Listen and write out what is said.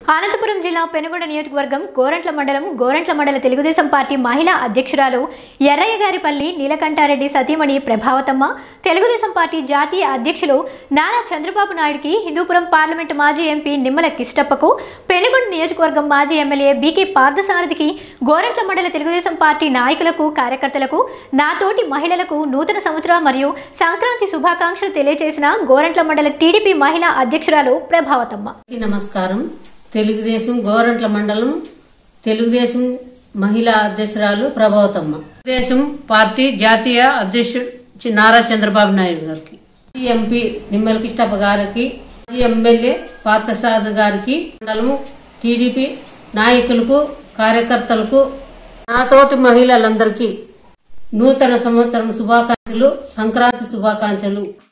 అనంతపురం జిల్లా పెనుగొండ నియోజకవర్గం గోరంట్ల మండలం గోరంట్ల మండల తెలుగుదేశం పార్టీ మహిళా అధ్యక్షురాలు ఎర్రయ్య గారిపల్లి నీలకంఠారెడ్డి సతీమణి ప్రభావతమ్మ తెలుగుదేశం పార్టీ జాతీయ అధ్యక్షులు నారా చంద్రబాబు నాయుడుకి హిందూపురం పార్లమెంటు మాజీ ఎంపీ నిమ్మల కిష్టప్పకు పెనుగొండ నియోజకవర్గం మాజీ ఎమ్మెల్యే బీకే పార్థసారథికి గోరంట్ల మండల తెలుగుదేశం పార్టీ నాయకులకు కార్యకర్తలకు నాతోటి మహిళలకు నూతన సంవత్సర మరియు సంక్రాంతి శుభాకాంక్షలు తెలియజేసిన గోరంట్ల మండల టీడీపీ మహిళా అధ్యక్షురాలు ప్రభావతమ్మ అందరికీ నమస్కారం తెలుగుదేశం గోరంట్ల మండలం తెలుగుదేశం మహిళా అధ్యక్షురాలు ప్రభావతమ్మ తెలుగుదేశం పార్టీ జాతీయ అధ్యక్షుడు చి- నారా చంద్రబాబు నాయుడు గారికి మాజీ ఎంపీ నిమ్మల కిష్టప్ప గారికి మాజీ ఎమ్మెల్యే పార్థసారథి గారికి మండలము టీడీపీ నాయకులకు కార్యకర్తలకు నాతోటి మహిళలందరికీ నూతన సంవత్సరం శుభాకాంక్షలు సంక్రాంతి శుభాకాంక్షలు